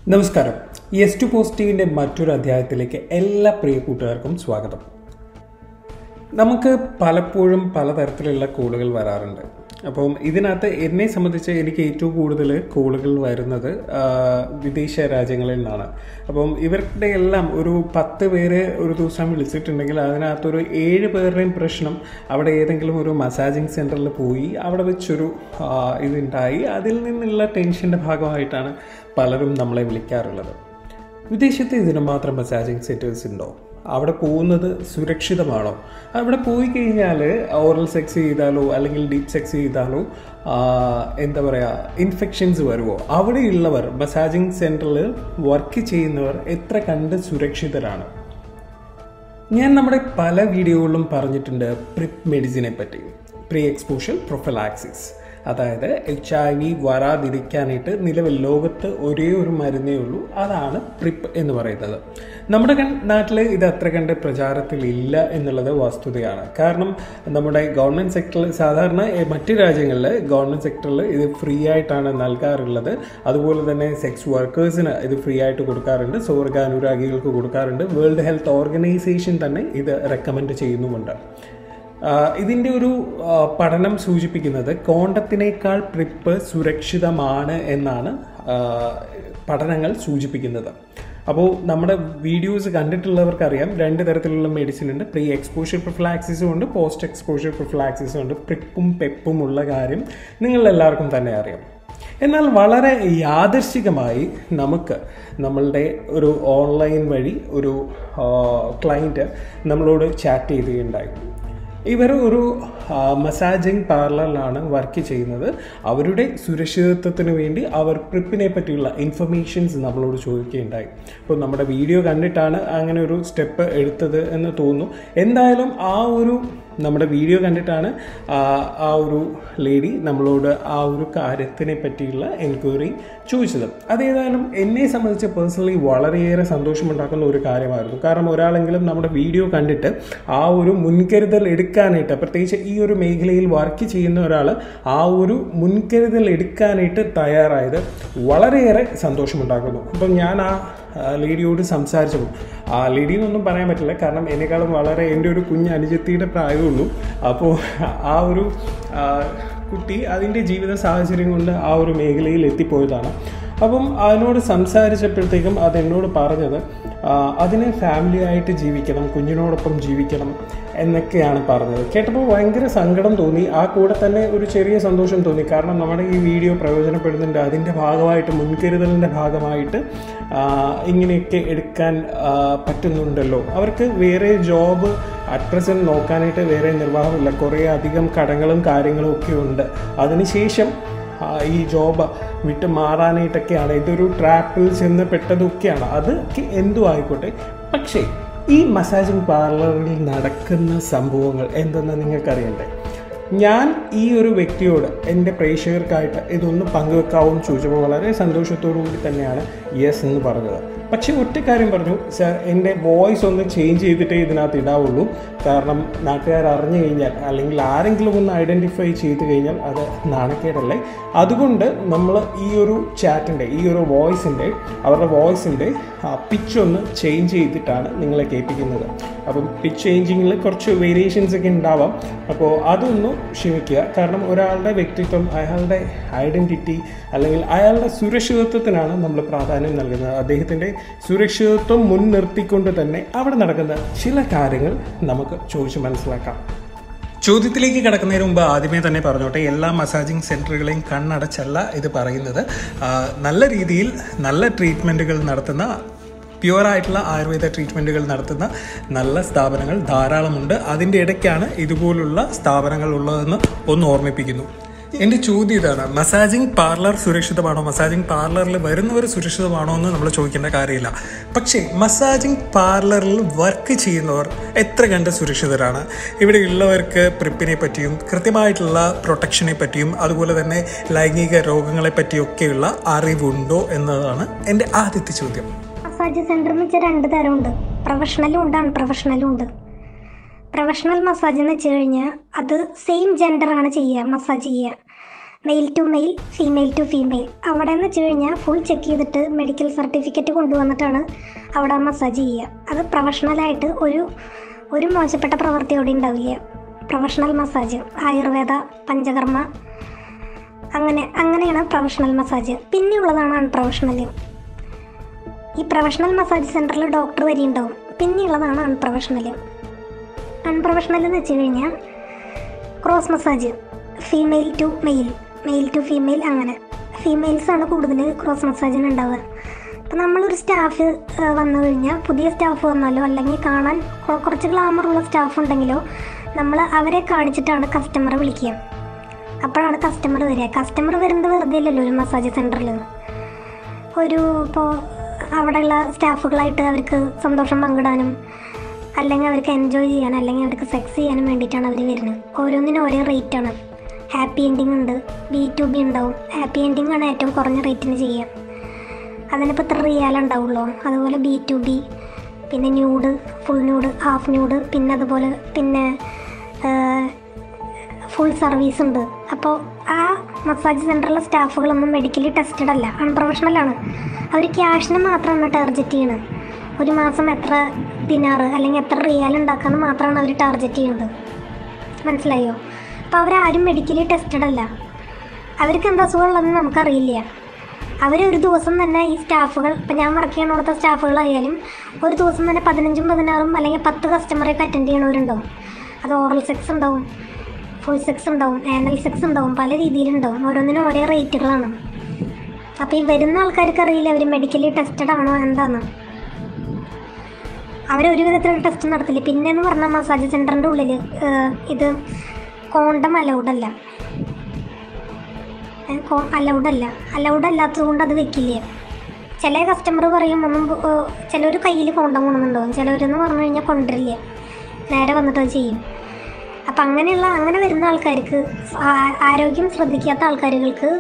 നമസ്കാരം S to പോസിറ്റീവിൻ്റെ മറ്റൊരു അധ്യായത്തിലേക്ക് എല്ലാ പ്രിയ കൂട്ടുകാർക്കും സ്വാഗതം നമുക്ക് പലപ്പോഴും പലതരത്തിലുള്ള കോളുകൾ വരാറുണ്ട് അപ്പം ഇതിനകത്ത് എന്നെ സംബന്ധിച്ച് എനിക്ക് ഏറ്റവും കൂടുതൽ കോളുകൾ വരുന്നത് ആ, വിദേശ രാജ്യങ്ങളിൽ നിന്നാണ് അപ്പം ഇവരുടെ എല്ലാം ഒരു പത്ത് പേര് ഒരു ദിവസം വിളിച്ചിട്ടുണ്ടെങ്കിൽ അതിനകത്തൊരു ഏഴ് പേരുടെയും പ്രശ്നം അവിടെ ഏതെങ്കിലും ഒരു മസാജിങ് സെൻറ്ററിൽ പോയി അവിടെ വെച്ചൊരു ആ, ഇതുണ്ടായി അതിൽ നിന്നുള്ള ടെൻഷൻ്റെ ഭാഗമായിട്ടാണ് പലരും നമ്മളെ വിളിക്കാറുള്ളത് വിദേശത്ത് ഇതിന് മാത്രം മസാജിങ് സെൻറ്റേഴ്സ് ഉണ്ടോ അവിടെ പോകുന്നത് സുരക്ഷിതമാണോ അവിടെ പോയി കഴിഞ്ഞാൽ ഓറൽ സെക്സ് ചെയ്താലോ അല്ലെങ്കിൽ ഡീപ്പ് സെക്സ് ചെയ്താലോ ആ, എന്താ പറയുക ഇൻഫെക്ഷൻസ് വരുമോ അവിടെയുള്ളവർ മസാജിങ് സെൻറ്ററിൽ വർക്ക് ചെയ്യുന്നവർ എത്ര കണ്ട് സുരക്ഷിതരാണ് ഞാൻ നമ്മുടെ പല വീഡിയോകളിലും പറഞ്ഞിട്ടുണ്ട് പ്രിപ്പ് മെഡിസിനെ പറ്റി പ്രീ എക്സ്പോഷർ പ്രൊഫലാക്സിസ് അതായത് എച്ച് ഐ വി വരാതിരിക്കാനായിട്ട് നിലവിൽ ലോകത്ത് ഒരേ ഒരു മരുന്നേ ഉള്ളൂ അതാണ് പ്രിപ്പ് എന്ന് പറയുന്നത് നമ്മുടെ നാട്ടിൽ ഇത് അത്ര കണ്ട് പ്രചാരത്തിലില്ല എന്നുള്ളത് വസ്തുതയാണ് കാരണം നമ്മുടെ ഗവൺമെൻറ് സെക്ടറിൽ സാധാരണ എ, മറ്റ് രാജ്യങ്ങളിൽ ഗവൺമെൻറ് സെക്ടറിൽ ഇത് ഫ്രീ ആയിട്ടാണ് നൽകാറുള്ളത് അതുപോലെ തന്നെ സെക്സ് വർക്കേഴ്സിന് ഇത് ഫ്രീ ആയിട്ട് കൊടുക്കാറുണ്ട് സ്വർഗാനുരാഗികൾക്ക് കൊടുക്കാറുണ്ട് വേൾഡ് ഹെൽത്ത് ഓർഗനൈസേഷൻ തന്നെ ഇത് റെക്കമെൻഡ് ചെയ്യുന്നുമുണ്ട് ആ, ഇതിൻ്റെ ഒരു ആ, പഠനം സൂചിപ്പിക്കുന്നത് കോണ്ടത്തിനേക്കാൾ പ്രിപ്പ് സുരക്ഷിതമാണ് എന്നാണ് ആ, പഠനങ്ങൾ സൂചിപ്പിക്കുന്നത് അപ്പോൾ നമ്മുടെ വീഡിയോസ് കണ്ടിട്ടുള്ളവർക്കറിയാം രണ്ട് തരത്തിലുള്ള മെഡിസിൻ ഉണ്ട് പ്രീ എക്സ്പോഷർ പ്രൊഫ്ലാക്സിസും ഉണ്ട് പോസ്റ്റ് എക്സ്പോഷർ പ്രൊഫ്ലാക്സിസും ഉണ്ട് പ്രിപ്പും പെപ്പും ഉള്ള കാര്യം നിങ്ങളെല്ലാവർക്കും തന്നെ അറിയാം എന്നാൽ വളരെ യാദർശികമായി നമുക്ക് നമ്മളുടെ ഒരു ഓൺലൈൻ വഴി ഒരു ക്ലയൻറ്റ് നമ്മളോട് ചാറ്റ് ചെയ്യുകയുണ്ടായി ഇവർ ഒരു മസാജിങ് പാർലറിലാണ് വർക്ക് ചെയ്യുന്നത് അവരുടെ സുരക്ഷിതത്വത്തിന് വേണ്ടി അവർ പ്രിപ്പിനെ പറ്റിയുള്ള ഇൻഫർമേഷൻസ് നമ്മളോട് ചോദിക്കുകയുണ്ടായി അപ്പോൾ നമ്മുടെ വീഡിയോ കണ്ടിട്ടാണ് അങ്ങനെ ഒരു സ്റ്റെപ്പ് എടുത്തത് എന്ന് തോന്നുന്നു എന്തായാലും ആ ഒരു നമ്മുടെ വീഡിയോ കണ്ടിട്ടാണ് ആ ആ ഒരു ലേഡി നമ്മളോട് ആ ഒരു കാര്യത്തിനെ പറ്റിയുള്ള എൻക്വയറി ചോദിച്ചത് അതേതായാലും എന്നെ സംബന്ധിച്ച് പേഴ്സണലി വളരെയേറെ സന്തോഷമുണ്ടാക്കുന്ന ഒരു കാര്യമായിരുന്നു കാരണം ഒരാളെങ്കിലും നമ്മുടെ വീഡിയോ കണ്ടിട്ട് ആ ഒരു മുൻകരുതൽ എടുക്കാനായിട്ട് പ്രത്യേകിച്ച് ഈ ഒരു മേഖലയിൽ വർക്ക് ചെയ്യുന്ന ഒരാൾ ആ ഒരു മുൻകരുതൽ എടുക്കാനായിട്ട് തയ്യാറായത് വളരെയേറെ സന്തോഷമുണ്ടാക്കുന്നു അപ്പം ഞാൻ ആ ആ ലേഡിയോട് സംസാരിച്ചപ്പോൾ ആ ലേഡി എന്നൊന്നും പറയാൻ പറ്റില്ല കാരണം എന്നെക്കാളും വളരെ എൻ്റെ ഒരു കുഞ്ഞ് അനുജത്തിയുടെ പ്രായമുള്ളൂ അപ്പോൾ ആ ഒരു ആ, കുട്ടി അതിൻ്റെ ജീവിത സാഹചര്യം കൊണ്ട് ആ ഒരു മേഖലയിൽ എത്തിപ്പോയതാണ് അപ്പം അതിനോട് സംസാരിച്ചപ്പോഴത്തേക്കും അത് എന്നോട് പറഞ്ഞത് ആ, അതിനെ ഫാമിലി ആയിട്ട് ജീവിക്കണം കുഞ്ഞിനോടൊപ്പം ജീവിക്കണം എന്നൊക്കെയാണ് പറഞ്ഞത് കേട്ടപ്പോൾ ഭയങ്കര സങ്കടം തോന്നി ആ കൂടെ തന്നെ ഒരു ചെറിയ സന്തോഷം തോന്നി കാരണം നമ്മുടെ ഈ വീഡിയോ പ്രയോജനപ്പെടുന്നുണ്ട് അതിൻ്റെ ഭാഗമായിട്ട് മുൻകരുതലിൻ്റെ ഭാഗമായിട്ട് ആ, ഇങ്ങനെയൊക്കെ എടുക്കാൻ ആ, പറ്റുന്നുണ്ടല്ലോ അവർക്ക് വേറെ ജോബ് അറ്റ് പ്രസൻറ്റ് നോക്കാനായിട്ട് വേറെ നിർവാഹമില്ല കുറേ അധികം കടങ്ങളും കാര്യങ്ങളും ഒക്കെ ഉണ്ട് അതിനുശേഷം ആ, ഈ ജോബ് വിട്ട് മാറാനായിട്ടൊക്കെയാണ് ഇതൊരു ട്രാപ്പിൽ ചെന്ന് പെട്ടതൊക്കെയാണ് അത് എന്തും ആയിക്കോട്ടെ പക്ഷേ ഈ മസാജിങ് പാർലറിൽ നടക്കുന്ന സംഭവങ്ങൾ എന്തെന്ന് നിങ്ങൾക്കറിയണ്ടേ ഞാൻ ഈ ഒരു വ്യക്തിയോട് എൻ്റെ പ്രേക്ഷകർക്കായിട്ട് ഇതൊന്ന് പങ്കുവെക്കാവോ എന്ന് ചോദിച്ചപ്പോൾ വളരെ സന്തോഷത്തോടു കൂടി തന്നെയാണ് യെസ് എന്ന് പറഞ്ഞത് പക്ഷേ ഒറ്റ കാര്യം പറഞ്ഞു സാർ എൻ്റെ വോയിസ് ഒന്ന് ചേഞ്ച് ചെയ്തിട്ടേ ഇതിനകത്ത് ഇടാവുള്ളൂ കാരണം നാട്ടുകാർ അറിഞ്ഞു കഴിഞ്ഞാൽ അല്ലെങ്കിൽ ആരെങ്കിലും ഒന്ന് ഐഡൻറ്റിഫൈ ചെയ്ത് കഴിഞ്ഞാൽ അത് നാണക്കേടല്ലേ അതുകൊണ്ട് നമ്മൾ ഈ ഒരു ചാറ്റിൻ്റെ ഈ ഒരു വോയിസിൻ്റെ അവരുടെ വോയിസിൻ്റെ പിച്ച് ഒന്ന് ചേഞ്ച് ചെയ്തിട്ടാണ് നിങ്ങളെ കേൾപ്പിക്കുന്നത് അപ്പം പിച്ച് ചേഞ്ചിങ്ങിൽ കുറച്ച് വേരിയേഷൻസ് ഒക്കെ ഉണ്ടാവാം അപ്പോൾ അതൊന്ന് ക്ഷമിക്കുക കാരണം ഒരാളുടെ വ്യക്തിത്വം അയാളുടെ ഐഡൻറ്റിറ്റി അല്ലെങ്കിൽ അയാളുടെ സുരക്ഷിതത്വത്തിനാണ് നമ്മൾ പ്രാധാന്യം നൽകുന്നത് അദ്ദേഹത്തിൻ്റെ സുരക്ഷിതത്വം മുൻനിർത്തിക്കൊണ്ട് തന്നെ അവിടെ നടക്കുന്ന ചില കാര്യങ്ങൾ നമുക്ക് ചോദിച്ച് മനസ്സിലാക്കാം ചോദ്യത്തിലേക്ക് കിടക്കുന്നതിന് മുമ്പ് ആദ്യമേ തന്നെ പറഞ്ഞോട്ടെ എല്ലാ മസാജിങ് സെൻറ്ററുകളെയും കണ്ണടച്ചല്ല ഇത് പറയുന്നത് ആ, നല്ല രീതിയിൽ നല്ല ട്രീറ്റ്മെൻറ്റുകൾ നടത്തുന്ന പ്യുവറായിട്ടുള്ള ആയുർവേദ ട്രീറ്റ്മെൻറ്റുകൾ നടത്തുന്ന നല്ല സ്ഥാപനങ്ങൾ ധാരാളമുണ്ട് അതിൻ്റെ ഇടയ്ക്കാണ് ഇതുപോലുള്ള സ്ഥാപനങ്ങൾ ഉള്ളതെന്ന് ഒന്ന് ഓർമ്മിപ്പിക്കുന്നു എൻ്റെ ചോദ്യം ഇതാണ് മസാജിങ് പാർലർ സുരക്ഷിതമാണോ മസാജിങ് പാർലറിൽ വരുന്നവർ സുരക്ഷിതമാണോ എന്ന് നമ്മൾ ചോദിക്കേണ്ട കാര്യമില്ല പക്ഷേ മസാജിങ് പാർലറിൽ വർക്ക് ചെയ്യുന്നവർ എത്ര കണ്ട് സുരക്ഷിതരാണ് ഇവിടെ ഉള്ളവർക്ക് പ്രിപ്പിനെ പറ്റിയും കൃത്യമായിട്ടുള്ള പ്രൊട്ടക്ഷനെ പറ്റിയും അതുപോലെ തന്നെ ലൈംഗിക രോഗങ്ങളെ പറ്റിയൊക്കെയുള്ള അറിവുണ്ടോ എന്നതാണ് എൻ്റെ ആദ്യത്തെ ചോദ്യം മസാജ് സെന്റർ എന്ന് വെച്ചാൽ രണ്ട് തരമുണ്ട് പ്രൊഫഷണലും ഉണ്ട് അൺപ്രൊഫഷണലും ഉണ്ട് പ്രൊഫഷണൽ മസാജ് എന്ന് വെച്ച് കഴിഞ്ഞാൽ അത് സെയിം ജെൻഡറാണ് ചെയ്യുക മസാജ് ചെയ്യുക male to male female to female അവിടെ എന്ന് വെച്ച് കഴിഞ്ഞാൽ ഫുൾ ചെക്ക് ചെയ്തിട്ട് മെഡിക്കൽ സർട്ടിഫിക്കറ്റ് കൊണ്ടുവന്നിട്ടാണ് അവിടെ മസാജ് ചെയ്യുക അത് പ്രൊഫഷണലായിട്ട് ഒരു ഒരു മോശപ്പെട്ട പ്രവൃത്തി അവിടെ ഉണ്ടാവില്ല പ്രൊഫഷണൽ മസാജ് ആയുർവേദ പഞ്ചകർമ്മ അങ്ങനെ അങ്ങനെയാണ് പ്രൊഫഷണൽ മസാജ് പിന്നെയുള്ളതാണ് അൺപ്രൊഫഷണൽ ഈ പ്രൊഫഷണൽ മസാജ് സെൻറ്ററിൽ ഡോക്ടർ വരെ ഉണ്ടാവും പിന്നെയുള്ളതാണ് അൺപ്രൊഫഷണൽ അൺപ്രൊഫഷണൽ എന്ന് വെച്ച് കഴിഞ്ഞാൽ cross massage female to male male to female അങ്ങനെ ഫീമെയിൽസ് ആണ് കൂടുതൽ ക്രോസ് മസാജിന് ഉണ്ടാവുക അപ്പം നമ്മളൊരു സ്റ്റാഫ് വന്നു കഴിഞ്ഞാൽ പുതിയ സ്റ്റാഫ് വന്നാലോ അല്ലെങ്കിൽ കാണാൻ കൊ- കുറച്ച് ഗ്ലാമറുള്ള സ്റ്റാഫ് ഉണ്ടെങ്കിലോ നമ്മൾ അവരെ കാണിച്ചിട്ടാണ് കസ്റ്റമറെ വിളിക്കുക അപ്പോഴാണ് കസ്റ്റമർ വരിക കസ്റ്റമർ വരുന്നത് വെറുതെ അല്ലല്ലോ ഒരു മസാജ് സെൻറ്ററിൽ ഒരു ഇപ്പോൾ അവിടെയുള്ള സ്റ്റാഫുകളായിട്ട് അവർക്ക് സന്തോഷം പങ്കിടാനും അല്ലെങ്കിൽ അവർക്ക് എൻജോയ് ചെയ്യാൻ അല്ലെങ്കിൽ അവർക്ക് സെക്സ് ചെയ്യാനും വേണ്ടിയിട്ടാണ് അവർ വരുന്നത് ഓരോന്നിനും ഓരോ റേറ്റാണ് ഹാപ്പി എൻഡിങ് ഉണ്ട് ബി ടു ബി ഉണ്ടാവും ഹാപ്പി എൻഡിങ് ആണ് ഏറ്റവും കുറഞ്ഞ റേറ്റിന് ചെയ്യുക അതിനിപ്പോൾ ഇത്ര റിയാൽ ഉണ്ടാവുള്ളൂ അതുപോലെ ബി ടു ബി പിന്നെ nude full nude half nude പിന്നെ അതുപോലെ പിന്നെ ഫുൾ സർവീസ് ഉണ്ട് അപ്പോൾ ആ മസാജ് സെൻറ്ററിലെ സ്റ്റാഫുകളൊന്നും മെഡിക്കലി ടെസ്റ്റഡ് അല്ല അൺപ്രൊഫഷണലാണ് അവർ ക്യാഷിന് മാത്രമാണ് ടാർഗറ്റ് ചെയ്യണത് ഒരു മാസം എത്ര ദിനാറ് അല്ലെങ്കിൽ എത്ര റിയാൽ ഉണ്ടാക്കാമെന്ന് മാത്രമാണ് അവർ ടാർഗറ്റ് ചെയ്യുന്നത് മനസ്സിലായോ അപ്പോൾ അവരാരും മെഡിക്കലി ടെസ്റ്റഡ് അല്ല അവർക്ക് എന്താ അസുഖമുള്ളതെന്ന് നമുക്കറിയില്ല അവർ ഒരു ദിവസം തന്നെ ഈ സ്റ്റാഫുകൾ ഇപ്പം ഞാൻ വർക്ക് ചെയ്യണ കൊടുത്ത സ്റ്റാഫുകളായാലും ഒരു ദിവസം തന്നെ പതിനഞ്ചും പതിനാറും അല്ലെങ്കിൽ പത്ത് കസ്റ്റമറൊക്കെ അറ്റൻഡ് ചെയ്യണവരുണ്ടാവും അത് ഓറൽ സെക്സ് ഉണ്ടാവും ഫുൾ സെക്സ് ഉണ്ടാവും ആനൽ സെക്സ് ഉണ്ടാവും പല രീതിയിലുണ്ടാവും ഓരോന്നിനും ഒരേ റേറ്റുകളാണ് അപ്പോൾ ഈ വരുന്ന ആൾക്കാർക്ക് അറിയില്ല അവർ മെഡിക്കലി ടെസ്റ്റഡ് ആണോ എന്താന്ന് അവരൊരു വിധത്തിലുള്ള ടെസ്റ്റ് നടത്തില്ല പിന്നെ എന്ന് പറഞ്ഞാൽ മസാജ് സെൻറ്ററിൻ്റെ ഉള്ളിൽ ഇത് കോണ്ടം അലൗഡ് അല്ല അലൗഡ് അല്ല അലൗഡ് അല്ലാത്തത് കൊണ്ട് അത് വെക്കില്ല ചില കസ്റ്റമർ പറയും ഒന്നും ചിലർ കയ്യിൽ കോണ്ടം കൊണ്ടുണ്ടാവും ചിലവരെന്ന് പറഞ്ഞു കഴിഞ്ഞാൽ കൊണ്ടുവരില്ല നേരെ വന്നിട്ട് അത് ചെയ്യും അപ്പം അങ്ങനെയുള്ള അങ്ങനെ വരുന്ന ആൾക്കാർക്ക് ആ- ആരോഗ്യം ശ്രദ്ധിക്കാത്ത ആൾക്കാരുകൾക്ക്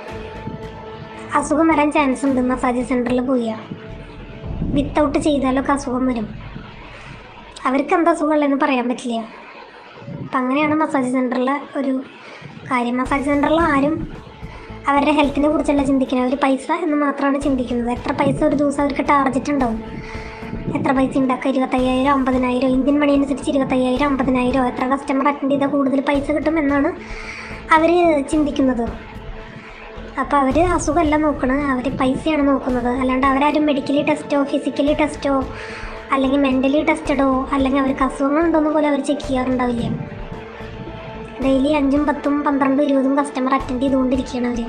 അസുഖം വരാൻ ചാൻസ് ഉണ്ട് മസാജ് സെൻറ്ററിൽ പോയാൽ വിത്തൗട്ട് ചെയ്താലൊക്കെ അസുഖം വരും അവർക്ക് എന്താ അസുഖമുള്ളതെന്ന് പറയാൻ പറ്റില്ല അപ്പം അങ്ങനെയാണ് മസാജ് സെൻറ്ററിലെ ഒരു കാര്യം മസാജ് സെൻറ്ററിൽ ആരും അവരുടെ ഹെൽത്തിനെ കുറിച്ചല്ല ചിന്തിക്കുന്നത് അവർ പൈസ എന്ന് മാത്രമാണ് ചിന്തിക്കുന്നത് എത്ര പൈസ ഒരു ദിവസം അവർക്ക് ടാർജറ്റ് ഉണ്ടാവും എത്ര പൈസ ഉണ്ടാക്കുക ഇരുപത്തയ്യായിരം അമ്പതിനായിരം ഇന്ത്യൻ മണി അനുസരിച്ച് ഇരുപത്തയ്യായിരം അമ്പതിനായിരം എത്ര കസ്റ്റമർ അറ്റൻഡ് ചെയ്താൽ കൂടുതൽ പൈസ കിട്ടും എന്നാണ് അവർ ചിന്തിക്കുന്നത് അപ്പോൾ അവർ അസുഖമല്ല നോക്കണത് അവർ പൈസയാണ് നോക്കുന്നത് അല്ലാണ്ട് അവരാരും മെഡിക്കലി ടെസ്റ്റോ ഫിസിക്കലി ടെസ്റ്റോ അല്ലെങ്കിൽ മെൻ്റലി ടെസ്റ്റഡോ അല്ലെങ്കിൽ അവർക്ക് അസുഖങ്ങളുണ്ടോന്ന് പോലെ അവർ ചെക്ക് ചെയ്യാറുണ്ടാവില്ല ഡെയിലി അഞ്ചും പത്തും പന്ത്രണ്ടും ഇരുപതും കസ്റ്റമർ അറ്റൻഡ് ചെയ്തുകൊണ്ടിരിക്കുകയാണ് അവർ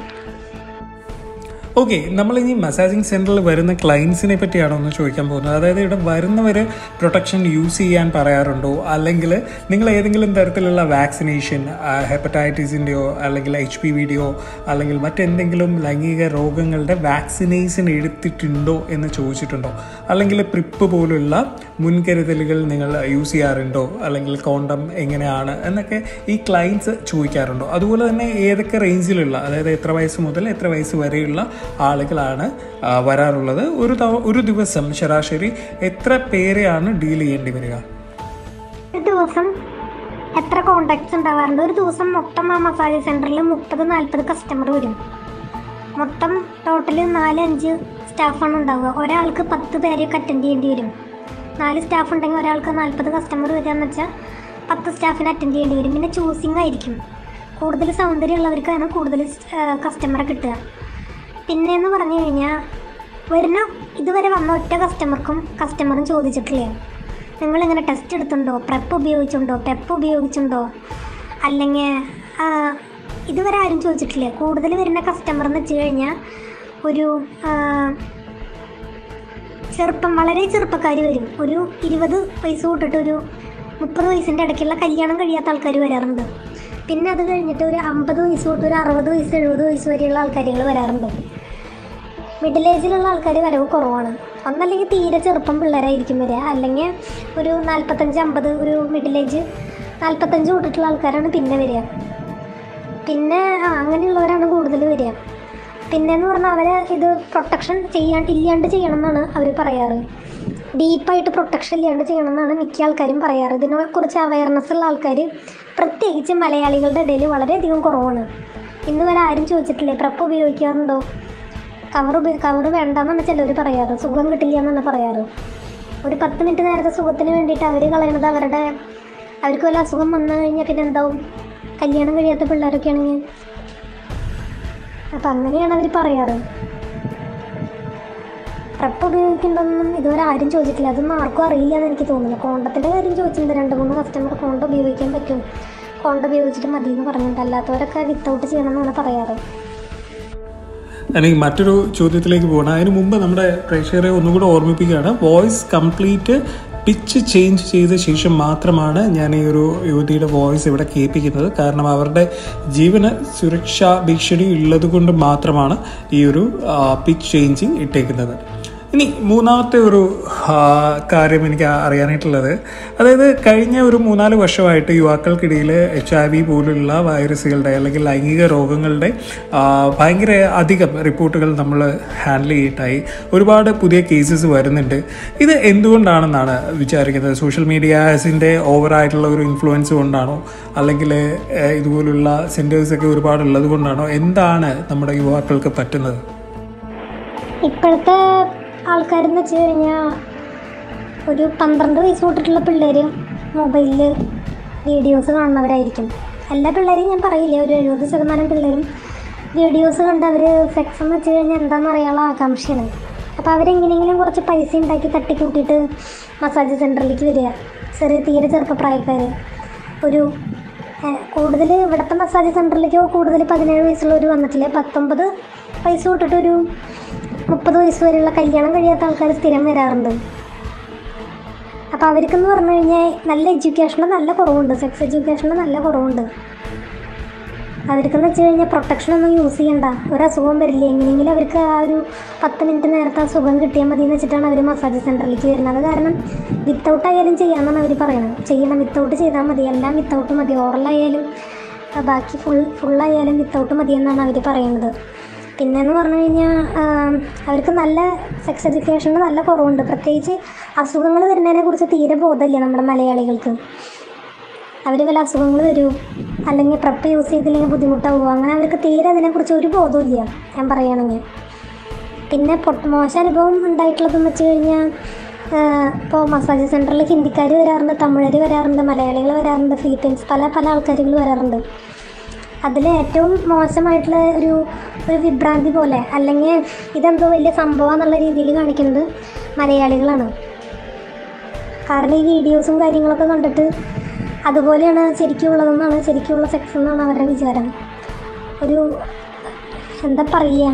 ഓക്കെ നമ്മൾ ഇനി മസാജിങ് സെൻറ്ററിൽ വരുന്ന ക്ലയൻസിനെ പറ്റിയാണോ ഒന്ന് ചോദിക്കാൻ പോകുന്നത് അതായത് ഇവിടെ വരുന്നവർ പ്രൊട്ടക്ഷൻ യൂസ് ചെയ്യാൻ പറയാറുണ്ടോ അല്ലെങ്കിൽ നിങ്ങൾ ഏതെങ്കിലും തരത്തിലുള്ള വാക്സിനേഷൻ ഹെപ്പറ്റൈറ്റിസിൻ്റെയോ അല്ലെങ്കിൽ എച്ച് പി വിയുടെയോ അല്ലെങ്കിൽ മറ്റെന്തെങ്കിലും ലൈംഗിക രോഗങ്ങളുടെ വാക്സിനേഷൻ എടുത്തിട്ടുണ്ടോ എന്ന് ചോദിച്ചിട്ടുണ്ടോ അല്ലെങ്കിൽ പ്രിപ്പ് പോലുള്ള മുൻകരുതലുകൾ നിങ്ങൾ യൂസ് ചെയ്യാറുണ്ടോ അല്ലെങ്കിൽ കോണ്ടം എങ്ങനെയാണ് എന്നൊക്കെ ഈ ക്ലയൻസ് ചോദിക്കാറുണ്ടോ അതുപോലെ തന്നെ ഏതൊക്കെ റേഞ്ചിലുള്ള അതായത് എത്ര വയസ്സ് മുതൽ എത്ര വയസ്സ് വരെയുള്ള ആളുകളാണ് ആ, വരാറുള്ളത് ഒരു തവ- ഒരു ദിവസം ശരാശരി എത്ര പേരെയാണ് ഡീൽ ചെയ്യേണ്ടി വരിക ഒരു ദിവസം എത്ര കോണ്ടാക്ട്സ് ഉണ്ടാവാറുണ്ട് ഒരു ദിവസം മൊത്തം ആ മസാജ് സെൻറ്ററിൽ മുപ്പത് നാൽപ്പത് കസ്റ്റമർ വരും മൊത്തം ടോട്ടൽ നാല് അഞ്ച് സ്റ്റാഫാണ് ഉണ്ടാവുക ഒരാൾക്ക് പത്ത് പേരെയൊക്കെ അറ്റൻഡ് ചെയ്യേണ്ടി വരും നാല് സ്റ്റാഫ് ഉണ്ടെങ്കിൽ ഒരാൾക്ക് നാൽപ്പത് കസ്റ്റമർ വരിക എന്ന് വെച്ചാൽ പത്ത് സ്റ്റാഫിനെ അറ്റൻഡ് ചെയ്യേണ്ടി വരും പിന്നെ ചൂസിങ് ആയിരിക്കും കൂടുതൽ സൗന്ദര്യമുള്ളവർക്കാണ് കൂടുതൽ കസ്റ്റമറെ കിട്ടുക പിന്നെ എന്ന് പറഞ്ഞു കഴിഞ്ഞാൽ വരുന്ന ഇതുവരെ വന്ന ഒറ്റ കസ്റ്റമർക്കും കസ്റ്റമറും ചോദിച്ചിട്ടില്ല നിങ്ങളിങ്ങനെ ടെസ്റ്റ് എടുത്തുണ്ടോ പ്രെപ്പ് ഉപയോഗിച്ചുണ്ടോ പെപ്പ് ഉപയോഗിച്ചുണ്ടോ അല്ലെങ്കിൽ ആ, ഇതുവരെ ആരും ചോദിച്ചിട്ടില്ല കൂടുതൽ വരുന്ന കസ്റ്റമർ എന്ന് വെച്ച് കഴിഞ്ഞാൽ ഒരു ആ, ചെറുപ്പം വളരെ ചെറുപ്പക്കാർ വരും ഒരു ഇരുപത് വയസ്സ് തൊട്ടിട്ട് ഒരു മുപ്പത് വയസ്സിൻ്റെ ഇടയ്ക്കുള്ള കല്യാണം കഴിയാത്ത ആൾക്കാർ വരാറുണ്ട് പിന്നെ അത് കഴിഞ്ഞിട്ട് ഒരു അമ്പത് വയസ്സ് തൊട്ട് ഒരു അറുപത് വയസ്സ് എഴുപത് വയസ്സ് വരെയുള്ള ആൾക്കാരുകൾ വരാറുണ്ട് മിഡിൽ ഏജിലുള്ള ആൾക്കാർ വരവ് കുറവാണ് ഒന്നല്ലെങ്കിൽ തീരെ ചെറുപ്പം പിള്ളേരായിരിക്കും വരിക അല്ലെങ്കിൽ ഒരു നാൽപ്പത്തഞ്ച് അമ്പത് ഒരു മിഡിൽ ഏജ് നാൽപ്പത്തഞ്ച് തൊട്ടിട്ടുള്ള ആൾക്കാരാണ് പിന്നെ വരിക പിന്നെ ആ, അങ്ങനെയുള്ളവരാണ് കൂടുതൽ വരിക പിന്നെന്ന് പറഞ്ഞാൽ അവർ ഇത് പ്രൊട്ടക്ഷൻ ചെയ്യാണ്ട് ഇല്ലാണ്ട് ചെയ്യണം എന്നാണ് അവർ പറയാറ് ഡീപ്പായിട്ട് പ്രൊട്ടക്ഷൻ ഇല്ലാണ്ട് ചെയ്യണം എന്നാണ് മിക്ക ആൾക്കാരും പറയാറ് ഇതിനെക്കുറിച്ച് അവയർനെസ് ഉള്ള ആൾക്കാർ പ്രത്യേകിച്ച് മലയാളികളുടെ ഇടയിൽ വളരെയധികം കുറവാണ് ഇന്ന് വരെ ആരും ചോദിച്ചിട്ടില്ലേ പ്രപ്പ് ഉപയോഗിക്കാറുണ്ടോ കവർ ഉപ കവർ വേണ്ടെന്നാണ് ചിലർ പറയാറ് സുഖം കിട്ടില്ല എന്നാണ് പറയാറ് ഒരു പത്ത് മിനിറ്റ് നേരത്തെ സുഖത്തിന് വേണ്ടിയിട്ട് അവർ കളയണത് അവരുടെ അവർക്ക് വല്ല അസുഖം വന്നു കഴിഞ്ഞാൽ പിന്നെ എന്താവും കല്യാണം കഴിയാത്ത പിള്ളേരൊക്കെ ആണെങ്കിൽ അപ്പം അങ്ങനെയാണ് അവർ പറയാറ് പ്രപ്പ് ഉപയോഗിക്കണ്ടെന്നും ഇതുവരെ ആരും ചോദിച്ചിട്ടില്ല അതൊന്നും ആർക്കും അറിയില്ല എന്ന് എനിക്ക് തോന്നുന്നു കോണ്ടത്തിൻ്റെ കാര്യം ചോദിച്ചിട്ടുണ്ട് രണ്ട് മൂന്ന് കസ്റ്റമർ കോണ്ട ഉപയോഗിക്കാൻ പറ്റും കോണ്ട ഉപയോഗിച്ചിട്ട് മതി എന്ന് പറഞ്ഞിട്ടുണ്ട് അല്ലാത്തവരൊക്കെ വിത്തൗട്ട് ചെയ്യണം എന്നാണ് പറയാറ് അല്ലെങ്കിൽ മറ്റൊരു ചോദ്യത്തിലേക്ക് പോകണം അതിന് മുമ്പ് നമ്മുടെ പ്രേക്ഷകരെ ഒന്നുകൂടെ ഓർമ്മിപ്പിക്കുകയാണ് വോയിസ് കംപ്ലീറ്റ് പിച്ച് ചേഞ്ച് ചെയ്ത ശേഷം മാത്രമാണ് ഞാൻ ഈ ഒരു യുവതിയുടെ വോയിസ് ഇവിടെ കേൾപ്പിക്കുന്നത് കാരണം അവരുടെ ജീവന് സുരക്ഷാ ഭീഷണി ഉള്ളത് കൊണ്ട് മാത്രമാണ് ഈ ഒരു പിച്ച് ചേഞ്ചിങ് ഇട്ടേക്കുന്നത് ഇനി മൂന്നാമത്തെ ഒരു ആ, കാര്യം എനിക്ക് അറിയാനായിട്ടുള്ളത് അതായത് കഴിഞ്ഞ ഒരു മൂന്നാല് വർഷമായിട്ട് യുവാക്കൾക്കിടയിൽ എച്ച് ഐ വി പോലുള്ള വൈറസുകളുടെ അല്ലെങ്കിൽ ലൈംഗിക രോഗങ്ങളുടെ ആ, ഭയങ്കര അധികം റിപ്പോർട്ടുകൾ നമ്മൾ ഹാൻഡിൽ ചെയ്തിട്ടായി ഒരുപാട് പുതിയ കേസസ് വരുന്നുണ്ട് ഇത് എന്തുകൊണ്ടാണെന്നാണ് വിചാരിക്കുന്നത് സോഷ്യൽ മീഡിയാസിൻ്റെ ഓവറായിട്ടുള്ള ഒരു ഇൻഫ്ലുവൻസ് കൊണ്ടാണോ അല്ലെങ്കിൽ ഏഹ്, ഇതുപോലുള്ള സെൻറ്റേഴ്സൊക്കെ ഒരുപാട് ഉള്ളത് കൊണ്ടാണോ എന്താണ് നമ്മുടെ യുവാക്കൾക്ക് പറ്റുന്നത് ഇപ്പോഴത്തെ ആൾക്കാരെന്ന് വെച്ച് കഴിഞ്ഞാൽ ഒരു പന്ത്രണ്ട് വയസ്സ് തൊട്ടിട്ടുള്ള പിള്ളേർ മൊബൈലിൽ വീഡിയോസ് കാണുന്നവരായിരിക്കും എല്ലാ പിള്ളേരെയും ഞാൻ പറയില്ല ഒരു എഴുപത് ശതമാനം പിള്ളേരും വീഡിയോസ് കണ്ട് അവർ സെക്സ് എന്ന് വെച്ച് കഴിഞ്ഞാൽ എന്താണെന്ന് അറിയാനുള്ള ആകാംക്ഷയാണ് അപ്പോൾ അവരെങ്ങനെയെങ്കിലും കുറച്ച് പൈസ ഉണ്ടാക്കി തട്ടിക്കൂട്ടിയിട്ട് മസാജ് സെൻറ്ററിലേക്ക് വരിക ചെറിയ തീരെ ചെറുപ്പപ്രായക്കാർ ഒരു കൂടുതൽ ഇവിടുത്തെ മസാജ് സെൻറ്ററിലേക്ക് കൂടുതൽ പതിനേഴ് വയസ്സുള്ളവർ വന്നിട്ടില്ല പത്തൊമ്പത് വയസ്സ് തൊട്ടിട്ട് ഒരു മുപ്പത് വയസ്സ് വരെയുള്ള കല്യാണം കഴിയാത്ത ആൾക്കാർ സ്ഥിരം വരാറുണ്ട് അപ്പോൾ അവർക്കെന്ന് പറഞ്ഞു കഴിഞ്ഞാൽ നല്ല എഡ്യൂക്കേഷനിൽ നല്ല കുറവുണ്ട് സെക്സ് എഡ്യൂക്കേഷനിൽ നല്ല കുറവുണ്ട് അവർക്കെന്ന് വെച്ച് കഴിഞ്ഞാൽ പ്രൊട്ടക്ഷൻ ഒന്നും യൂസ് ചെയ്യണ്ട ഒരു അസുഖം വരില്ല എങ്ങനെയെങ്കിലും അവർക്ക് ആ ഒരു പത്ത് മിനിറ്റ് നേരത്തെ ആ സുഖം കിട്ടിയാൽ മതി എന്ന് വെച്ചിട്ടാണ് അവർ മസാജ് സെൻറ്ററിലേക്ക് വരുന്നത് അത് കാരണം വിത്തൗട്ട് ആയാലും ചെയ്യാമെന്നാണ് അവർ പറയുന്നത് ചെയ്യണം വിത്തൗട്ട് ചെയ്താൽ മതി എല്ലാം വിത്തൗട്ട് മതി ഓറലായാലും ആ, ബാക്കി ഫുൾ ഫുള്ളായാലും വിത്തൗട്ട് മതി എന്നാണ് അവർ പറയുന്നത് പിന്നെന്ന് പറഞ്ഞു കഴിഞ്ഞാൽ അവർക്ക് നല്ല സെക്സ് എഡ്യൂക്കേഷന് നല്ല കുറവുണ്ട് പ്രത്യേകിച്ച് അസുഖങ്ങൾ വരുന്നതിനെ കുറിച്ച് തീരെ ബോധമില്ല നമ്മുടെ മലയാളികൾക്ക് അവർ വല്ല അസുഖങ്ങൾ വരും അല്ലെങ്കിൽ പ്രപ്പ് യൂസ് ചെയ്തില്ലെങ്കിൽ ബുദ്ധിമുട്ടാവുക അങ്ങനെ അവർക്ക് തീരെ അതിനെക്കുറിച്ച് ഒരു ബോധമില്ല ഞാൻ പറയുകയാണെങ്കിൽ പിന്നെ പൊട്ട മോശം അനുഭവം ഉണ്ടായിട്ടുള്ളതെന്ന് വെച്ച് കഴിഞ്ഞാൽ ഇപ്പോൾ മസാജ് സെൻറ്ററിൽ ഹിന്ദിക്കാർ വരാറുണ്ട് തമിഴർ വരാറുണ്ട് മലയാളികൾ വരാറുണ്ട് ഫിലിപ്പീൻസ് പല പല ആൾക്കാരുകൾ വരാറുണ്ട് അതിൽ ഏറ്റവും മോശമായിട്ടുള്ള ഒരു ഒരു വിഭ്രാന്തി പോലെ അല്ലെങ്കിൽ ഇതെന്തോ വലിയ സംഭവം എന്നുള്ള രീതിയിൽ കാണിക്കുന്നത് മലയാളികളാണ് കാരണം ഈ വീഡിയോസും കാര്യങ്ങളൊക്കെ കണ്ടിട്ട് അതുപോലെയാണ് ശരിക്കുള്ളതെന്നാണ് ശരിക്കുള്ള സെക്സ് എന്നാണ് അവരുടെ വിചാരം ഒരു എന്താ പറയുക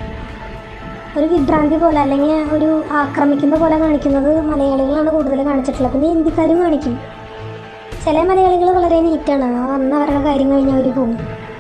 ഒരു വിഭ്രാന്തി പോലെ അല്ലെങ്കിൽ ഒരു ആക്രമിക്കുന്ന പോലെ കാണിക്കുന്നത് മലയാളികളാണ് കൂടുതൽ കാണിച്ചിട്ടുള്ളത് പിന്നെ ഹിന്ദിക്കാരും കാണിക്കും ചില മലയാളികൾ വളരെ നീറ്റാണ് വന്ന് അവരുടെ കാര്യം കഴിഞ്ഞ് അവർ പോകും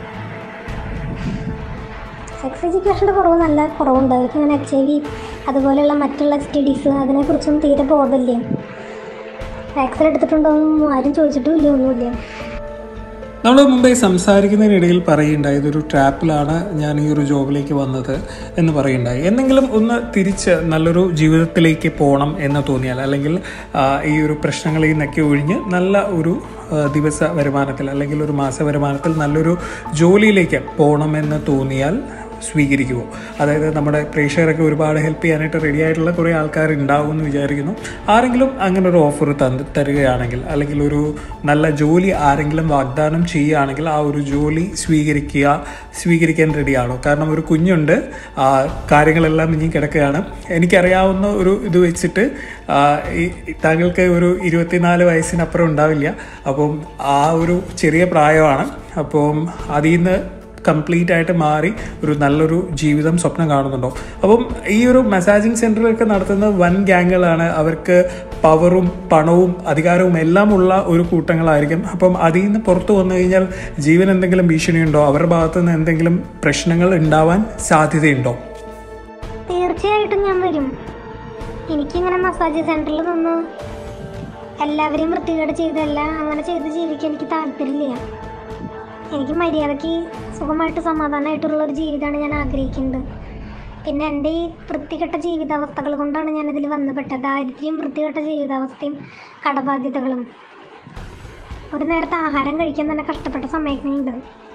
സെക്സ് എഡ്യൂക്കേഷൻ്റെ കുറവ് നല്ല കുറവുണ്ട് അവർക്ക് ഇങ്ങനെ എച്ച് ഐ വി അതുപോലെയുള്ള മറ്റുള്ള സ്റ്റഡീസ് അതിനെക്കുറിച്ചൊന്നും തീരെ ബോധമില്ല വാക്സിൻ എടുത്തിട്ടുണ്ടോയെന്നും ആരും ചോദിച്ചിട്ടുമില്ല ഒന്നുമില്ല നമ്മൾ മുമ്പേ സംസാരിക്കുന്നതിനിടയിൽ പറയുണ്ടായി ഇതൊരു ട്രാപ്പിലാണ് ഞാൻ ഈ ഒരു ജോബിലേക്ക് വന്നത് എന്ന് പറയുണ്ടായി എന്തെങ്കിലും ഒന്ന് തിരിച്ച് നല്ലൊരു ജീവിതത്തിലേക്ക് പോകണം എന്ന് തോന്നിയാൽ അല്ലെങ്കിൽ ആ, ഈ ഒരു പ്രശ്നങ്ങളിൽ നിന്നൊക്കെ ഒഴിഞ്ഞ് നല്ല ഒരു ആ, ദിവസ വരുമാനത്തിൽ അല്ലെങ്കിൽ ഒരു മാസ വരുമാനത്തിൽ നല്ലൊരു ജോലിയിലേക്ക് പോകണമെന്ന് തോന്നിയാൽ സ്വീകരിക്കുമോ അതായത് നമ്മുടെ പ്രേക്ഷകരൊക്കെ ഒരുപാട് ഹെൽപ്പ് ചെയ്യാനായിട്ട് റെഡി ആയിട്ടുള്ള കുറേ ആൾക്കാർ ഉണ്ടാവും എന്ന് വിചാരിക്കുന്നു ആരെങ്കിലും അങ്ങനെ ഒരു ഓഫർ തന്ന് തരികയാണെങ്കിൽ അല്ലെങ്കിൽ ഒരു നല്ല ജോലി ആരെങ്കിലും വാഗ്ദാനം ചെയ്യുകയാണെങ്കിൽ ആ ഒരു ജോലി സ്വീകരിക്കുക സ്വീകരിക്കാൻ റെഡിയാണോ കാരണം ഒരു കുഞ്ഞുണ്ട് ആ, കാര്യങ്ങളെല്ലാം ഇനി കിടക്കുകയാണ് എനിക്കറിയാവുന്ന ഒരു ഇത് വെച്ചിട്ട് ആ, ഈ താങ്കൾക്ക് ഒരു ഇരുപത്തിനാല് വയസ്സിനപ്പുറം ഉണ്ടാവില്ല അപ്പം ആ ഒരു ചെറിയ പ്രായമാണ് അപ്പം അതിൽ നിന്ന് കംപ്ലീറ്റ് ആയിട്ട് മാറി ഒരു നല്ലൊരു ജീവിതം സ്വപ്നം കാണുന്നുണ്ടോ അപ്പം ഈ ഒരു മസാജിങ് സെൻ്ററിലൊക്കെ നടത്തുന്ന വൻ ഗ്യാങ്ങുകളാണ് അവർക്ക് പവറും പണവും അധികാരവും എല്ലാം ഉള്ള ഒരു കൂട്ടങ്ങളായിരിക്കും അപ്പം അതിൽ നിന്ന് പുറത്തു വന്നു കഴിഞ്ഞാൽ ജീവൻ എന്തെങ്കിലും ഭീഷണിയുണ്ടോ അവരുടെ ഭാഗത്തു നിന്ന് എന്തെങ്കിലും പ്രശ്നങ്ങൾ ഉണ്ടാവാൻ സാധ്യതയുണ്ടോ തീർച്ചയായിട്ടും ഞാൻ വരും എനിക്കിങ്ങനെ മസാജ് സെൻറ്ററിൽ നിന്ന് എല്ലാവരെയും വൃത്തികേട് ചെയ്തല്ല അങ്ങനെ ചെയ്ത് ജീവിക്കാൻ എനിക്ക് താല്പര്യമില്ല എനിക്ക് മര്യാദയ്ക്ക് സുഖമായിട്ട് സമാധാനമായിട്ടുള്ള ഒരു ജീവിതമാണ് ഞാൻ ആഗ്രഹിക്കുന്നത് പിന്നെ എൻ്റെ ഈ വൃത്തികെട്ട ജീവിതാവസ്ഥകൾ കൊണ്ടാണ് ഞാനതിൽ വന്നുപെട്ടത് ദാരിദ്ര്യം വൃത്തികെട്ട ജീവിതാവസ്ഥയും കടബാധ്യതകളും ഒരു നേരത്തെ ആഹാരം കഴിക്കാൻ തന്നെ കഷ്ടപ്പെട്ട സമയങ്ങളുണ്ട്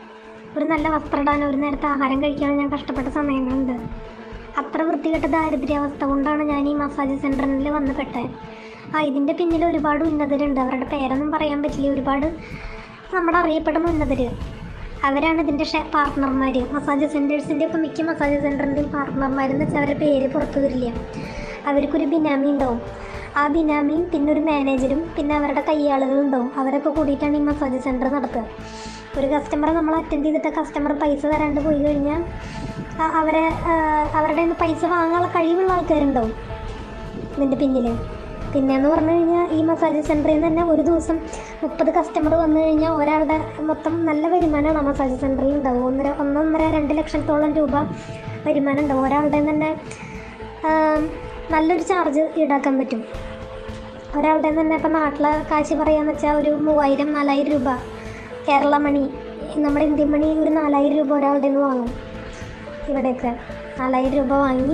ഒരു നല്ല വസ്ത്രം ഇടാനോ ഒരു നേരത്തെ ആഹാരം കഴിക്കാനോ ഞാൻ കഷ്ടപ്പെട്ട സമയങ്ങളുണ്ട് അത്ര വൃത്തികെട്ട ദാരിദ്ര്യാവസ്ഥ കൊണ്ടാണ് ഞാൻ ഈ മസാജ് സെൻറ്ററിൽ വന്ന് പെട്ടത് ആ ഇതിൻ്റെ പിന്നിൽ ഒരുപാട് ഉന്നതരുണ്ട് അവരുടെ പേരൊന്നും പറയാൻ പറ്റില്ല ഒരുപാട് നമ്മുടെ അറിയപ്പെടുന്ന ഉന്നതർ അവരാണ് ഇതിൻ്റെ ഷെ പാർട്ട്ണർമാർ മസാജ് സെൻറ്റേഴ്സിൻ്റെ ഒക്കെ മിക്ക മസാജ് സെൻറ്ററിൻ്റെയും പാർട്ട്ണർമാരെന്ന് വെച്ചാൽ അവരുടെ പേര് പുറത്തു വരില്ല അവർക്കൊരു ബിനാമി ഉണ്ടാവും ആ ബിനാമിയും പിന്നെ ഒരു മാനേജരും പിന്നെ അവരുടെ കയ്യാളുകളും ഉണ്ടാവും അവരൊക്കെ കൂടിയിട്ടാണ് ഈ മസാജ് സെൻറ്റർ നടത്തുക ഒരു കസ്റ്റമറെ നമ്മൾ അറ്റൻഡ് ചെയ്തിട്ട് കസ്റ്റമർ പൈസ തരാണ്ട് പോയി കഴിഞ്ഞാൽ ആ- അവരെ ആ, അവരുടെ കയ്യിൽ നിന്ന് പൈസ വാങ്ങാനുള്ള കഴിവുള്ള ആൾക്കാരുണ്ടാവും ഇതിൻ്റെ പിന്നിൽ പിന്നെയെന്ന് പറഞ്ഞു കഴിഞ്ഞാൽ ഈ മസാജ് സെൻറ്ററിൽ നിന്ന് തന്നെ ഒരു ദിവസം മുപ്പത് കസ്റ്റമർ വന്നു കഴിഞ്ഞാൽ ഒരാളുടെ മൊത്തം നല്ല വരുമാനമാണ് ആ മസാജ് സെൻറ്ററിൽ ഉണ്ടാവും ഒന്നര ഒന്നൊന്നര രണ്ട് ലക്ഷത്തോളം രൂപ വരുമാനം ഉണ്ടാവും ഒരാളുടെ തന്നെ ആ, നല്ലൊരു ചാർജ് ഈടാക്കാൻ പറ്റും ഒരാളുടെ തന്നെ ഇപ്പം നാട്ടിലെ കാശ് പറയാന്ന് വെച്ചാൽ ഒരു മൂവായിരം നാലായിരം രൂപ കേരള മണി നമ്മുടെ ഇന്ത്യൻ മണി ഒരു നാലായിരം രൂപ ഒരാളുടെ നിന്ന് വാങ്ങും ഇവിടെയൊക്കെ നാലായിരം രൂപ വാങ്ങി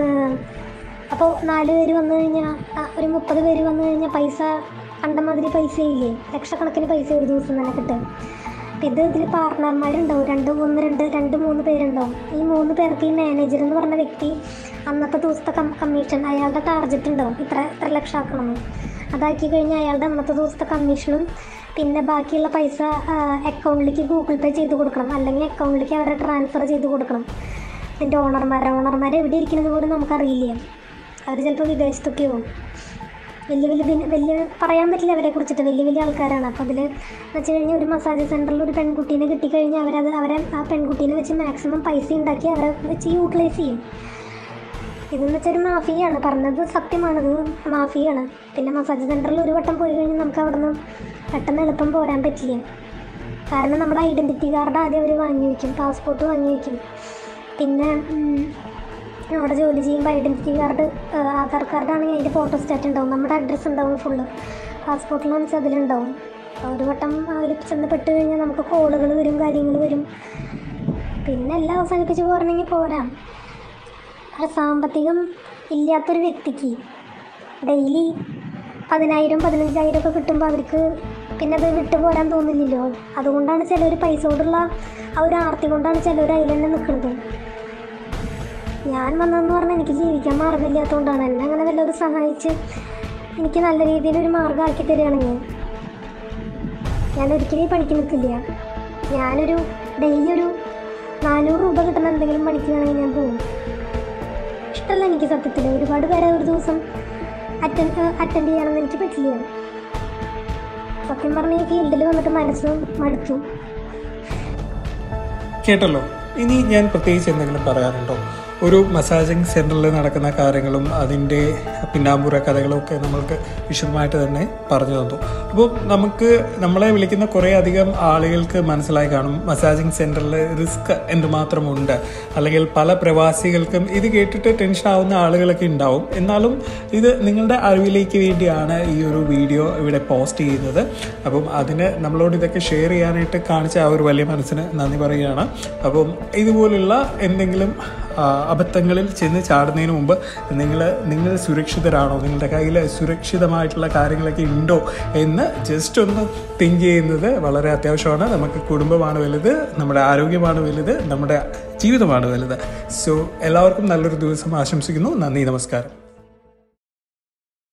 അപ്പോൾ നാല് പേര് വന്നു കഴിഞ്ഞാൽ ഒരു മുപ്പത് പേര് വന്നു കഴിഞ്ഞാൽ പൈസ കണ്ടമാതിരി പൈസ ഇല്ലേ ലക്ഷക്കണക്കിന് പൈസ ഒരു ദിവസം തന്നെ കിട്ടും അപ്പം ഇത് ഇതിൽ പാർട്ട്ണർമാരുണ്ടാവും രണ്ട് മൂന്ന് രണ്ട് രണ്ട് മൂന്ന് പേരുണ്ടാവും ഈ മൂന്ന് പേർക്ക് ഈ മാനേജർ എന്ന് പറഞ്ഞ വ്യക്തി അന്നത്തെ ദിവസത്തെ കം കമ്മീഷൻ അയാളുടെ ടാർഗറ്റ് ഉണ്ടാവും ഇത്ര ഇത്ര ലക്ഷം ആക്കണമെന്ന് അതാക്കി കഴിഞ്ഞാൽ അയാളുടെ അന്നത്തെ ദിവസത്തെ കമ്മീഷനും പിന്നെ ബാക്കിയുള്ള പൈസ അക്കൗണ്ടിലേക്ക് ഗൂഗിൾ പേ ചെയ്ത് കൊടുക്കണം അല്ലെങ്കിൽ അക്കൗണ്ടിലേക്ക് അവരെ ട്രാൻസ്ഫർ ചെയ്ത് കൊടുക്കണം ഇതിൻ്റെ ഓണർമാർ ഓണർമാർ എവിടെ ഇരിക്കുന്നത് പോലും നമുക്കറിയില്ല അവർ ചിലപ്പോൾ വിദേശത്തൊക്കെ പോകും വലിയ വലിയ പിന്നെ വലിയ പറയാൻ പറ്റില്ല അവരെ കുറിച്ചിട്ട് വലിയ വലിയ ആൾക്കാരാണ് അപ്പോൾ അതിൽ വെച്ച് കഴിഞ്ഞാൽ ഒരു മസാജ് സെൻറ്ററിൽ ഒരു പെൺകുട്ടീനെ കിട്ടിക്കഴിഞ്ഞാൽ അവരത് അവരെ ആ പെൺകുട്ടീനെ വെച്ച് മാക്സിമം പൈസ ഉണ്ടാക്കി അവരെ വെച്ച് യൂട്ടിലൈസ് ചെയ്യും ഇതെന്ന് വെച്ചാൽ ഒരു മാഫിയാണ് പറഞ്ഞത് സത്യമാണ് ഇത് മാഫിയാണ് പിന്നെ മസാജ് സെൻറ്ററിൽ ഒരു വട്ടം പോയി കഴിഞ്ഞാൽ നമുക്ക് അവിടെ നിന്ന് പെട്ടെന്ന് എളുപ്പം പോരാൻ പറ്റില്ല കാരണം നമ്മുടെ ഐഡൻറ്റിറ്റി കാർഡ് ആദ്യം അവർ വാങ്ങി വയ്ക്കും പാസ്പോർട്ട് വാങ്ങി വയ്ക്കും പിന്നെ ഉം, അവിടെ ജോലി ചെയ്യുമ്പോൾ ഐഡൻറ്റിറ്റി കാർഡ് ആധാർ കാർഡാണെങ്കിൽ അതിൻ്റെ ഫോട്ടോ സ്റ്റാറ്റ് ഉണ്ടാവും നമ്മുടെ അഡ്രസ്സ് ഉണ്ടാവും ഫുള്ള് പാസ്പോർട്ടിലാണെന്ന് വെച്ചാൽ അതിലുണ്ടാവും അപ്പോൾ ഒരു വട്ടം അതിൽ ചെന്ന് പെട്ട് കഴിഞ്ഞാൽ നമുക്ക് കോളുകൾ വരും കാര്യങ്ങൾ വരും പിന്നെ എല്ലാം അവസാനിപ്പിച്ച് പോരണമെങ്കിൽ പോരാം ആ സാമ്പത്തികം ഇല്ലാത്തൊരു വ്യക്തിക്ക് ഡെയിലി പതിനായിരം പതിനഞ്ചായിരം ഒക്കെ കിട്ടുമ്പോൾ അവർക്ക് പിന്നെ അത് വിട്ടു പോരാൻ തോന്നില്ലല്ലോ അതുകൊണ്ടാണ് ചിലർ പൈസയോടുള്ള ആ ഒരു ആർത്തി കൊണ്ടാണ് ചിലർ അതിൽ തന്നെ നിൽക്കുന്നത് ഞാൻ വന്നതെന്ന് പറഞ്ഞാൽ എനിക്ക് ജീവിക്കാൻ മാർഗ്ഗമില്ലാത്തതുകൊണ്ടാണ് എന്നെ അങ്ങനെ വല്ലവരും സഹായിച്ച് എനിക്ക് നല്ല രീതിയിൽ ഒരു മാർഗ്ഗം ആക്കി തരികയാണെങ്കിൽ ഞാൻ ഒരിക്കലും ഈ പണിക്ക് നിൽക്കില്ല ഞാനൊരു ഡെയിലി ഒരു നാനൂറ് രൂപ കിട്ടുന്ന എന്തെങ്കിലും പണിക്കുകയാണെങ്കിൽ ഞാൻ പോകും ഇഷ്ടമല്ല എനിക്ക് സത്യത്തിൽ ഒരുപാട് പേരെ ഒരു ദിവസം അറ്റൻഡ് അറ്റൻഡ് ചെയ്യണമെന്ന് എനിക്ക് പറ്റില്ല സത്യം പറഞ്ഞാൽ ഈ ഫീൽഡിൽ വന്നിട്ട് മനസ്സ് മടുത്തു കേട്ടല്ലോ ഇനി ഞാൻ പ്രത്യേകിച്ച് എന്തെങ്കിലും പറയാനുണ്ടോ ഒരു മസാജിങ് സെൻറ്ററിൽ നടക്കുന്ന കാര്യങ്ങളും അതിൻ്റെ പിന്നാമ്പുറ കഥകളും ഒക്കെ നമ്മൾക്ക് വിശദമായിട്ട് തന്നെ പറഞ്ഞു തന്നു അപ്പോൾ നമുക്ക് നമ്മളെ വിളിക്കുന്ന കുറേ അധികം ആളുകൾക്ക് മനസ്സിലായി കാണും മസാജിങ് സെൻറ്ററിൽ റിസ്ക് എന്തുമാത്രമുണ്ട് അല്ലെങ്കിൽ പല പ്രവാസികൾക്കും ഇത് കേട്ടിട്ട് ടെൻഷൻ ആവുന്ന ആളുകളൊക്കെ ഉണ്ടാവും എന്നാലും ഇത് നിങ്ങളുടെ അറിവിലേക്ക് വേണ്ടിയാണ് ഈ ഒരു വീഡിയോ ഇവിടെ പോസ്റ്റ് ചെയ്യുന്നത് അപ്പം അതിന് നമ്മളോട് ഇതൊക്കെ ഷെയർ ചെയ്യാനായിട്ട് കാണിച്ച ആ ഒരു വലിയ മനസ്സിന് നന്ദി പറയുകയാണ് അപ്പം ഇതുപോലുള്ള എന്തെങ്കിലും ആ, അബദ്ധങ്ങളിൽ ചെന്ന് ചാടുന്നതിന് മുമ്പ് നിങ്ങൾ നിങ്ങൾ സുരക്ഷിതരാണോ നിങ്ങളുടെ കയ്യിൽ സുരക്ഷിതമായിട്ടുള്ള കാര്യങ്ങളൊക്കെ ഉണ്ടോ എന്ന് ജസ്റ്റ് ഒന്ന് തിങ്ക് ചെയ്യുന്നത് വളരെ അത്യാവശ്യമാണ് നമുക്ക് കുടുംബമാണ് വലുത് നമ്മുടെ ആരോഗ്യമാണ് വലുത് നമ്മുടെ ജീവിതമാണ് വലുത് സോ എല്ലാവർക്കും നല്ലൊരു ദിവസം ആശംസിക്കുന്നു നന്ദി നമസ്കാരം